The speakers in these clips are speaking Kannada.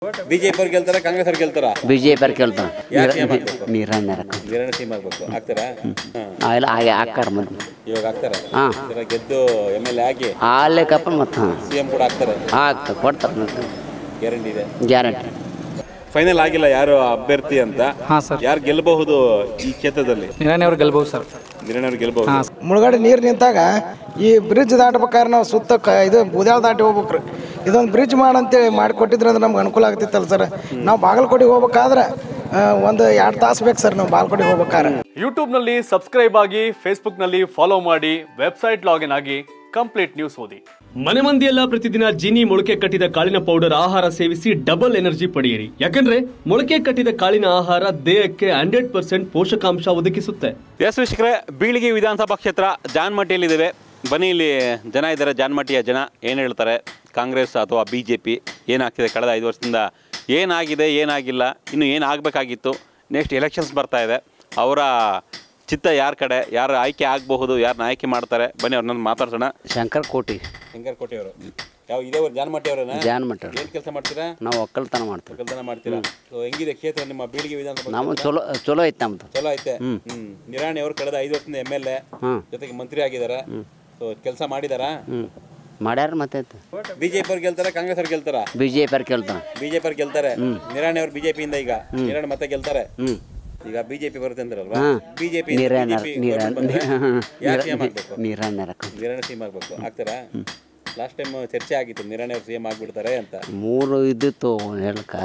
ಬಿಜೆಪಿ ಅವ್ರು ಗೆಲ್ತಾರ ಕಾಂಗ್ರೆಸ್ ಅವ್ರು ಗೆಲ್ತಾರ ಬಿ ಜೆ ಪಿ ಕೇಳ್ತಾನೆ ಯಾರ್ CM ಆಗ್ಬೇಕು? ನೀರನ್ನ ವೀರಣ್ಣ ಸಿಂಗ್ ಆಗ್ಬೇಕು ಆಗ್ತಾರಾ ಹಾಂ ಅವೆಲ್ಲ ಹಾಗೆ ಹಾಕ್ಕಾರ ಮಂದಿ ಇವಾಗ ಆಗ್ತಾರ ಹಾಂ ಇದರ ಗೆದ್ದು ಎಮ್ ಎಲ್ ಎ ಆಗಿ ಆಲೇಕಪ್ಪ ಮತ್ತು ಹಾಂ ಸಿ ಎಂ ಕೂಡ ಆಗ್ತಾರೆ ಆಗ್ತದೆ ಕೊಡ್ತಾರೆ ಮತ್ತು ಗ್ಯಾರಂಟಿ ಇದೆ ಗ್ಯಾರಂಟಿ ಫೈನಲ್ ಆಗಿಲ್ಲ ಯಾರು ಅಭ್ಯರ್ಥಿ ಅಂತ ಹಾಂ ಸರ್ ಯಾರು ಗೆಲ್ಲಬಹುದು ಈ ಕ್ಷೇತ್ರದಲ್ಲಿ ನಿರಾಣಿ ಅವ್ರು ಗೆಲ್ಬೋದು ಸರ್ ನಿರಣವ್ರು ಗೆಲ್ಲಬಹುದು ಮುಳುಗಡೆ ನೀರು ನಿಂತಾಗ ಈ ಬ್ರಿಡ್ಜ್ ದಾಟ್ಬೇಕಾದ್ರೆ ನಾವು ಸುತ್ತ ಕ ಇದು ಬೂದ್ಯಾಳ ದಾಟಿ ಹೋಗ್ಬೇಕ್ರಿ ಇದೊಂದು ಬ್ರಿಡ್ಜ್ ಮಾಡಂತೇಳಿ ಮಾಡಿಕೊಟ್ಟಿದ್ರೆ ಅಂದ್ರೆ ನಮ್ಗೆ ಅನುಕೂಲ ಆಗ್ತಿತ್ತಲ್ಲ ಸರ್ ನಾವು ಬಾಗಲಕೋಟೆಗೆ ಹೋಗ್ಬೇಕಾದ್ರೆ ಆ, ಒಂದು ಎರಡು ತಾಸು ಬೇಕು ಸರ್ ನಾವು ಬಾಗಲಕೋಟೆಗೆ ಹೋಗ್ಬೇಕಾದ್ರೆ ಯೂಟ್ಯೂಬ್ನಲ್ಲಿ ಸಬ್ಸ್ಕ್ರೈಬ್ ಆಗಿ ಫೇಸ್ಬುಕ್ನಲ್ಲಿ ಫಾಲೋ ಮಾಡಿ ವೆಬ್ಸೈಟ್ ಲಾಗಿನ್ ಆಗಿ ಕಂಪ್ಲೀಟ್ ನ್ಯೂಸ್ ಓದಿ ಮನೆ ಮಂದಿಯೆಲ್ಲ ಪ್ರತಿದಿನ ಜೀನಿ ಮೊಳಕೆ ಕಟ್ಟಿದ ಕಾಳಿನ ಪೌಡರ್ ಆಹಾರ ಸೇವಿಸಿ ಡಬಲ್ ಎನರ್ಜಿ ಪಡೆಯಿರಿ ಯಾಕಂದ್ರೆ ಮೊಳಕೆ ಕಟ್ಟಿದ ಕಾಳಿನ ಆಹಾರ ದೇಹಕ್ಕೆ ಹಂಡ್ರೆಡ್ ಪರ್ಸೆಂಟ್ ಪೋಷಕಾಂಶ ಒದಗಿಸುತ್ತೆ ಎಸ್ ವೀಕ್ಷಕರೇ ಬೀಳಿಗೆ ವಿಧಾನಸಭಾ ಕ್ಷೇತ್ರ ಜಾನ್ಮಟ್ಟಿಯಲ್ಲಿದ್ದೇವೆ ಬನ್ನಿ ಇಲ್ಲಿ ಜನ ಇದ್ದಾರೆ ಜಾನ್ಮಟ್ಟಿಯ ಜನ ಏನು ಹೇಳ್ತಾರೆ ಕಾಂಗ್ರೆಸ್ ಅಥವಾ ಬಿ ಜೆ ಪಿ ಏನಾಗ್ತಿದೆ ಕಳೆದ ಐದು ವರ್ಷದಿಂದ ಏನಾಗಿದೆ ಏನಾಗಿಲ್ಲ ಇನ್ನು ಏನು ಆಗಬೇಕಾಗಿತ್ತು ನೆಕ್ಸ್ಟ್ ಎಲೆಕ್ಷನ್ಸ್ ಬರ್ತಾ ಇದೆ ಅವರ ಚಿತ್ತ ಯಾರ ಕಡೆ ಯಾರು ಆಯ್ಕೆ ಆಗಬಹುದು ಯಾರನ್ನ ಆಯ್ಕೆ ಮಾಡ್ತಾರೆ ಬನ್ನಿ ಅವ್ರನ್ನ ಮಾತಾಡ್ಸೋಣ ಶಂಕರ್ ಕೋಟಿ ಶಂಕರ್ ಕೋಟೆ ಅವರು ಯಾವ ಇದೇ ಜಾನ್ಮಟ್ಟಿ ಅವರೇನಾ ಜಾನ್ ಮಟ್ಟ ಏನು ಕೆಲಸ ಮಾಡ್ತೀರಾ ನಾವು ಒಕ್ಕಲ್ತನ ಮಾಡ್ತೀವಿ ಕೆಲಸ ಮಾಡ್ತೀರಾ ಸೊ ಹೆಂಗಿದೆ ಕ್ಷೇತ್ರ ನಿಮ್ಮ ಬೀಳಿಗೆ ವಿಧಾನಸಭಾ ನಮ್ಮ ಕ್ಷೇತ್ರ? ಚಲೋ ಚಲೋ ಐತೆ ನಮ್ದು ಚಲೋ ಐತೆ ಹ್ಮ್ ನಿರಾಣಿ ಅವರು ಕಳೆದ ಐದು ವರ್ಷದಿಂದ ಎಮ್ ಎಲ್ ಎ ಹ್ಮ್. ಜೊತೆಗೆ ಮಂತ್ರಿ ಆಗಿದ್ದಾರೆ ಸೊ ಕೆಲಸ ಮಾಡಿದಾರಾ ಹ್ಞೂ ಮಾಡ್ಯಾರ ಮತ್ತೆ ಬಿಜೆಪಿ ಅವ್ರು ಗೆಲ್ತಾರ ಕಾಂಗ್ರೆಸ್ ಅವ್ರು ಗೆಲ್ತಾರ ಬಿ ಜೆ ಪಿ ಕೇಳ್ತಾನೆ ಬಿಜೆಪಿ ಅವ್ರು ಗೆಲ್ತಾರೆ ನಿರಾಣಿ ಅವ್ರು ಬಿಜೆಪಿಯಿಂದ ಈಗ ನಿರಾಣಿ ಮತ್ತೆ ಗೆಲ್ತಾರೆ ಹ್ಞೂ ಈಗ ಬಿಜೆಪಿ ಬರುತ್ತೆ ಅಂದ್ರಲ್ವಾ ಹಾಂ ಬಿಜೆಪಿ ನೀರನ್ನ ನೀರನ್ನ ಯಾರು ಸಿಎಂ ಆಗ್ಬೇಕು ನೀರನ್ನ ನಿರಾಣಿ ಸಿಎಂ ಆಗ್ಬೇಕು ಆಗ್ತಾರಾ ಲಾಸ್ಟ್ ಟೈಮ್ ಚರ್ಚೆ ಆಗಿತ್ತು ನಿರಾಣಿ ಅವ್ರು ಸಿಎಂ ಆಗ್ಬಿಡ್ತಾರೆ ಅಂತ ಮೂರು ಇದ್ದಿತ್ತು ಹೇಳಕ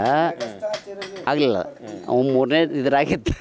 ಆಗಲಿಲ್ಲ ಅವು ಮೂರನೇ ಇದ್ರಾಗಿತ್ತು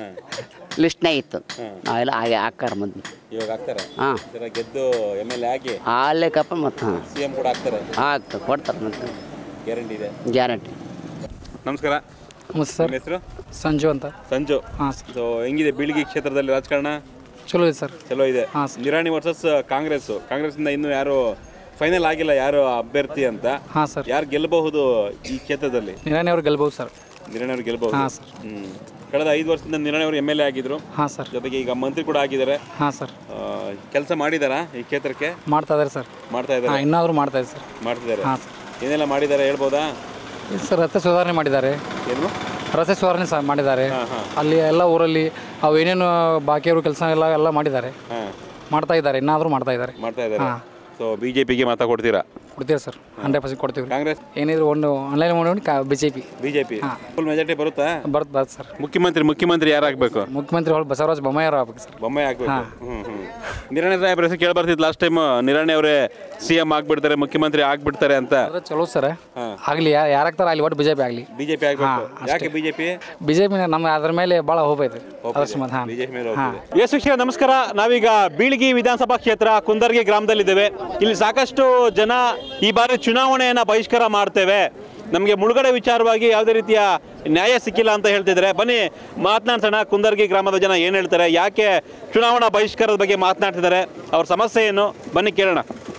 ಲಿಸ್ಟ್ನಾಗ ಇತ್ತು ಅವೆಲ್ಲ ಹಾಗೆ ಹಾಕ್ಕಾರ ಮಂದಿ ಇವಾಗ ಆಗ್ತಾರೆ ಹಾಂ ಇದರ ಗೆದ್ದು ಎಮ್ ಎಲ್ ಎ ಆಗಿ ಆಲೇಕಪ್ಪ ಮತ್ತು ಹಾಂ ಸಿಎಂ ಕೂಡ ಆಗ್ತಾರೆ ಆಗ್ತದೆ ಕೊಡ್ತಾರೆ ಮತ್ತು ಗ್ಯಾರಂಟಿ ಇದೆ ಗ್ಯಾರಂಟಿ ನಮಸ್ಕಾರ ನಮಸ್ತೆ ಸರ್ ನಿಮ್ಮ ಹೆಸರು ಸಂಜು ಅಂತ ಸಂಜು ಹಾಂ ಸರ್ ಸೊ ಹೆಂಗಿದೆ ಬೀಳಿಗೆ ಕ್ಷೇತ್ರದಲ್ಲಿ ರಾಜಕಾರಣ ಚಲೋ ಇದೆ ಸರ್ ಚಲೋ ಇದೆ ಹಾಂ ಸರ್. ನಿರಾಣಿ ವರ್ಸಸ್ ಕಾಂಗ್ರೆಸ್ ಕಾಂಗ್ರೆಸ್ನಿಂದ ಇನ್ನೂ ಯಾರು ಫೈನಲ್ ಆಗಿಲ್ಲ ಯಾರು ಅಭ್ಯರ್ಥಿ ಅಂತ ಹಾಂ ಸರ್ ಯಾರು ಗೆಲ್ಲಬಹುದು ಈ ಕ್ಷೇತ್ರದಲ್ಲಿ ನಿರಾಣಿ ಅವ್ರು ಗೆಲ್ಬೋದು ಸರ್ ನಿರಾಣಿ ಅವರು ಗೆಲ್ಲಬಹುದು ಹಾಂ ಸರ್ ಹ್ಮ್ ಕಳೆದ ಐದು ವರ್ಷದಿಂದ ನಿರಾಣಿ ಅವರು ಎಮ್ ಎಲ್ ಎ ಆಗಿದ್ರು ಹಾಂ ಸರ್ ಜೊತೆಗೆ ಈಗ ಮಂತ್ರಿ ಕೂಡ ಆಗಿದ್ದಾರೆ ಹಾಂ ಸರ್ ಕೆಲಸ ಮಾಡಿದಾರಾ ಈ ಕ್ಷೇತ್ರಕ್ಕೆ ಮಾಡ್ತಾ ಇದಾರೆ ಸರ್ ಮಾಡ್ತಾ ಹಾಂ ಇದ್ದಾರೆ ಇನ್ನಾದರೂ ಮಾಡ್ತಾ ಇದೆ ಸರ್ ಮಾಡ್ತಿದ್ದಾರೆ ಹಾಂ ಸರ್ ಏನೆಲ್ಲ ಮಾಡಿದ್ದಾರೆ ಹೇಳ್ಬೋದಾ ಇದು ಸರ್ ರಸ್ತೆ ಸುಧಾರಣೆ ಮಾಡಿದ್ದಾರೆ ಏನು ರಸ್ತೆ ಸುಧಾರಣೆ ಸಹ ಮಾಡಿದ್ದಾರೆ ಹಾಂ ಹಾಂ ಅಲ್ಲಿ ಎಲ್ಲ ಊರಲ್ಲಿ ಅವು ಏನೇನು ಬಾಕಿ ಇರೋ ಕೆಲಸ ಎಲ್ಲ ಎಲ್ಲ ಮಾಡಿದ್ದಾರೆ ಹಾಂ ಮಾಡ್ತಾ ಇದ್ದಾರೆ ಇನ್ನಾದರೂ ಮಾಡ್ತಾ ಇದ್ದಾರೆ ಮಾಡ್ತಾ ಇದ್ದಾರೆ ಹಾಂ. ಸೊ ಬಿ ಜೆ ಪಿಗೆ ಮಾತಾ ಕೊಡ್ತೀರಾ ಕೊಡ್ತೀವಿ ಸರ್ ಹಂಡ್ರೆಡ್ ಪರ್ಸೆಂಟ್ ಕೊಡ್ತೀವಿ ಕಾಂಗ್ರೆಸ್ ಏನಿದ್ರು ಒಂದು ಆನ್ಲೈನ್ ಮಾಡಿ B J P B J P full majority ಬರುತ್ತಾ ಬರ್ತ್ ಬರ್ತ್ ಸರ್ ಮುಖ್ಯಮಂತ್ರಿ ಮುಖ್ಯಮಂತ್ರಿ ಯಾರಾಗಬೇಕು ಮುಖ್ಯಮಂತ್ರಿ ಹೊಳ ಬಸವರಾಜ ಬೊಮ್ಮಾಯಿ ಅವರು ಆಗ್ಬೇಕು ಸರ್ ಬೊಮ್ಮಾಯಿ ಆಗ್ಬೇಕು ಹ್ಮ್ ಹ್ಮ್ ನಿರಾಣಿ ಸಾಹೇಬ್ರ ಹೆಸರು ಕೇಳಿ ಬರ್ತಿತ್ತು ಲಾಸ್ಟ್ ಟೈಮ್ ನಿರಾಣಿ ಅವರೇ ಸಿ ಎಂ ಆಗ್ಬಿಡ್ತಾರೆ ಮುಖ್ಯಮಂತ್ರಿ ಆಗ್ಬಿಡ್ತಾರೆ ಅಂತ ಅದ್ರ ಚಲೋ ಸರ್ ಆಗಲಿ ಯಾರಾಗ್ತಾರ ಅಲ್ಲಿ ಒಟ್ಟು ಬಿಜೆಪಿ ಆಗಲಿ ಬಿಜೆಪಿ ಆಗ್ಬೇಕು ಯಾಕೆ ಬಿಜೆಪಿ ಬಿಜೆಪಿ ನಮ್ಗೆ ಅದ್ರ ಮೇಲೆ ಭಾಳ ಹೋಪ್ ಐತೆ ಅದ್ರ ಸಂಬಂಧ ಹಾಂ ಬಿಜೆಪಿ ಮೇಲೆ ಹೋಗ್ತಿದೆ. ಎಸ್ ವೀಕ್ಷಕ ನಮಸ್ಕಾರ ನಾವೀಗ ಬೀಳ್ಗಿ ವಿಧಾನಸಭಾ ಕ್ಷೇತ್ರ ಕುಂದರ್ಗಿ ಗ್ರಾಮದಲ್ಲಿದ್ದೇವೆ ಇಲ್ಲಿ ಸಾಕಷ್ಟು ಜನ ಈ ಬಾರಿ ಚುನಾವಣೆಯನ್ನ ಬಹಿಷ್ಕಾರ ಮಾಡ್ತೇವೆ ನಮಗೆ ಮುಳುಗಡೆ ವಿಚಾರವಾಗಿ ಯಾವುದೇ ರೀತಿಯ ನ್ಯಾಯ ಸಿಕ್ಕಿಲ್ಲ ಅಂತ ಹೇಳ್ತಿದ್ದಾರೆ ಬನ್ನಿ ಮಾತನಾಡ್ಸೋಣ ಕುಂದರ್ಗಿ ಗ್ರಾಮದ ಜನ ಏನು ಹೇಳ್ತಾರೆ ಯಾಕೆ ಚುನಾವಣಾ ಬಹಿಷ್ಕಾರದ ಬಗ್ಗೆ ಮಾತನಾಡ್ತಿದ್ದಾರೆ ಅವ್ರ ಸಮಸ್ಯೆ ಏನು ಬನ್ನಿ ಕೇಳೋಣ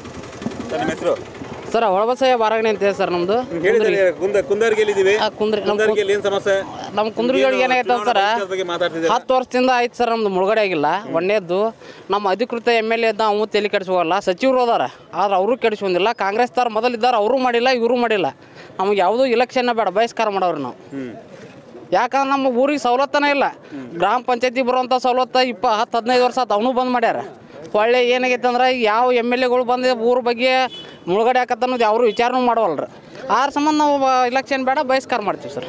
ನಿಮ್ಮ ಹೆಸರು ಸರ್ ಒಳಬಸಯ್ಯ ಬಾರಾಗಣೆ ಅಂತ ಹೇಳಿ ಸರ್ ನಮ್ದು ಕುಂದರ್ಗಿಯಲ್ಲಿ ಇದೀವಿ ಆ, ಕುಂದ್ರಿ ನಮ್ಮ ಕುಂದರ್ಗಿಯಲ್ಲಿ ಏನು ಸಮಸ್ಯೆ ನಮ್ಮ ಕುಂದ್ರಿಗಳಿಗೆ ಏನಾಗೈತೆ ಸರ್ ಬಗ್ಗೆ ಮಾತಾಡ್ತಿದ್ದಾರೆ ಹತ್ತು ವರ್ಷದಿಂದ ಆಯ್ತು ಸರ್ ನಮ್ದು ಮುಳುಗಡೆ ಆಗಿಲ್ಲ ಒಂದೇದ್ದು ನಮ್ಮ ಅಧಿಕೃತ ಎಮ್ ಎಲ್ ಎ ಇದ್ದ ಅವು ತಲೆ ಕೆಡಿಸ್ಕೋಲ್ಲ ಸಚಿವರು ಅದಾರ ಆದ್ರೆ ಅವರು ಕೆಡಿಸ್ಕೊಂಡಿಲ್ಲ ಕಾಂಗ್ರೆಸ್ದವ್ರು ಮೊದಲಿದ್ದಾರೆ ಅವರು ಮಾಡಿಲ್ಲ ಇವರು ಮಾಡಿಲ್ಲ ನಮ್ಗೆ ಯಾವುದೂ ಇಲೆಕ್ಷನ್ನ ಬೇಡ ಬಹಿಷ್ಕಾರ ಮಾಡೋರು ನಾವು ಯಾಕಂದ್ರೆ ನಮ್ಮ ಊರಿಗೆ ಸವಲತ್ತನೇ ಇಲ್ಲ ಗ್ರಾಮ ಪಂಚಾಯತಿ ಬರುವಂಥ ಸವಲತ್ತು ಇಪ್ಪ ಹತ್ತು ಹದಿನೈದು ವರ್ಷ ಆತು ಅವನು ಬಂದ್ ಮಾಡ್ಯಾರ ಹೊಳ್ಳಿ ಏನಾಗೈತೆ ಅಂದ್ರೆ ಯಾವ ಎಮ್ ಎಲ್ ಎಗಳು ಬಂದು ಊರ ಬಗ್ಗೆ ಮುಳುಗಡೆ ಆಕತ್ತ ಅನ್ನೋದು ಅವರು ವಿಚಾರನೂ ಮಾಡವಲ್ರಿ ಆರ ಸಂಬಂಧ ನಾವು ಇಲೆಕ್ಷನ್ ಬೇಡ ಬಹಿಷ್ಕಾರ ಮಾಡ್ತೀವಿ ಸರ್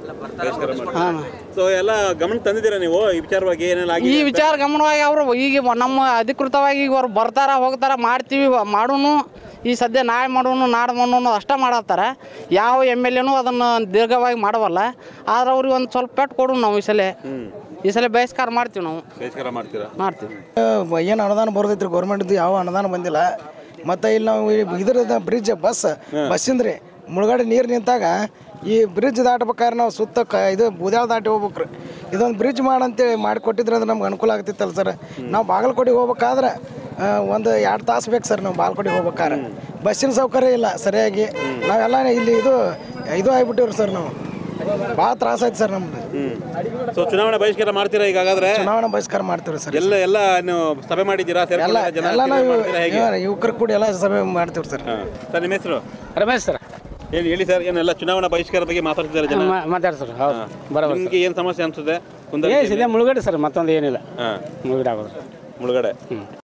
ಹಾಂ ಸೊ ಎಲ್ಲ ಗಮನ ತಂದಿದ್ದೀರಾ ನೀವು ಈ ವಿಚಾರವಾಗಿ ಏನೆಲ್ಲ ಈ ವಿಚಾರ ಗಮನವಾಗಿ ಅವರು ಈಗ ನಮ್ಮ ಅಧಿಕೃತವಾಗಿ ಈಗ ಅವ್ರು ಬರ್ತಾರ ಹೋಗ್ತಾರ ಮಾಡ್ತೀವಿ ಮಾಡೋನು ಈ ಸದ್ಯ ನಾಳೆ ಮಾಡೋನು ನಾಳೆ ಮಾಡೋನು ಅಷ್ಟೇ ಮಾಡತ್ತಾರ ಯಾವ ಎಮ್ ಎಲ್ ಎನೂ ಅದನ್ನು ದೀರ್ಘವಾಗಿ ಮಾಡವಲ್ಲ ಆದ್ರೆ ಅವ್ರಿಗೆ ಒಂದು ಸ್ವಲ್ಪ ಪೆಟ್ಟು ಕೊಡು ನಾವು ಈ ಸಲ ಈ ಸಲ ಬಹಿಷ್ಕಾರ ಮಾಡ್ತೀವಿ ನಾವು ಬಹಿಷ್ಕಾರ ಮಾಡ್ತೀರಾ ಮಾಡ್ತೀವಿ ಏನು ಅನುದಾನ ಬರೋದೈತ್ರಿ ಗೌರ್ಮೆಂಟ್ದು ಯಾವ ಅನುದಾನ ಬಂದಿಲ್ಲ ಮತ್ತು ಇಲ್ಲಿ ನಾವು ಇದ್ರದ ಬ್ರಿಡ್ಜ್ ಬಸ್ ಬಸ್ಸಿಂದ್ರಿ ಮುಳುಗಡೆ ನೀರು ನಿಂತಾಗ ಈ ಬ್ರಿಡ್ಜ್ ದಾಟ್ಬೇಕಾದ್ರೆ ನಾವು ಸುತ್ತ ಕ ಇದು ಬೂದ್ಯಾಳ ದಾಟಿ ಹೋಗ್ಬೇಕ್ರಿ ಇದೊಂದು ಬ್ರಿಡ್ಜ್ ಮಾಡಂತೇಳಿ ಮಾಡಿಕೊಟ್ಟಿದ್ರೆ ಅಂದ್ರೆ ನಮ್ಗೆ ಅನುಕೂಲ ಆಗ್ತಿತ್ತಲ್ಲ ಸರ್ ನಾವು ಬಾಗಲಕೋಟೆಗೆ ಹೋಗ್ಬೇಕಾದ್ರೆ ಆ, ಒಂದು ಎರಡು ತಾಸು ಬೇಕು ಸರ್ ನಾವು ಬಾಗಲಕೋಟೆಗೆ ಹೋಗ್ಬೇಕಾದ್ರೆ ಬಸ್ಸಿನ ಸೌಕರ್ಯ ಇಲ್ಲ ಸರಿಯಾಗಿ ನಾವೆಲ್ಲ ಇಲ್ಲಿ ಇದು ಇದು ಆಗ್ಬಿಟ್ಟಿವ್ರಿ ಸರ್ ನಾವು ಭಾಳ ತ್ರಾಸ ಆಯ್ತು ಸರ್ ನಮ್ದು ಸೊ ಚುನಾವಣಾ ಬಹಿಷ್ಕಾರ ಮಾಡ್ತೀರಾ ಈಗ ಹಾಗಾದ್ರೆ ಚುನಾವಣಾ ಬಹಿಷ್ಕಾರ ಮಾಡ್ತೀವಿ ಸರ್ ಎಲ್ಲ ಎಲ್ಲ ನೀವು ಸಭೆ ಮಾಡಿದ್ದೀರಾ ಎಲ್ಲ ಸೇರ್ಕೊಂಡಿದ್ದೀರಾ? ಜನ ಎಲ್ಲ ನಾವು ಮಾಡ್ತೀರಾ ಹೇಗೆ ಯುವಕರು ಕೂಡ ಎಲ್ಲ ಸಭೆ ಮಾಡ್ತೀವಿ ಸರ್ ಹಾ. ಸರ್ ನಿಮ್ಮ ಹೆಸರು ರಮೇಶ್ ಸರ್ ಏನು ಹೇಳಿ ಸರ್ ಏನೆಲ್ಲ ಚುನಾವಣಾ ಬಹಿಷ್ಕಾರ ಬಗ್ಗೆ ಮಾತಾಡ್ತಿದ್ದಾರೆ ಜನ ಮಾತಾಡಿ ಸರ್ ಹೌದು ಬರೋಬರ್ ನಿಮ್ಗೆ ಏನು ಸಮಸ್ಯೆ ಅನ್ಸುತ್ತೆ ಏ ಕುಂದರ್ಗಿ ಇದೇ ಮುಳುಗಡೆ ಸರ್ ಮತ್ತೊಂದು ಏನಿಲ್ಲ ಹಾಂ ಮುಳುಗಡೆ ಆಗೋದು ಮುಳುಗಡೆ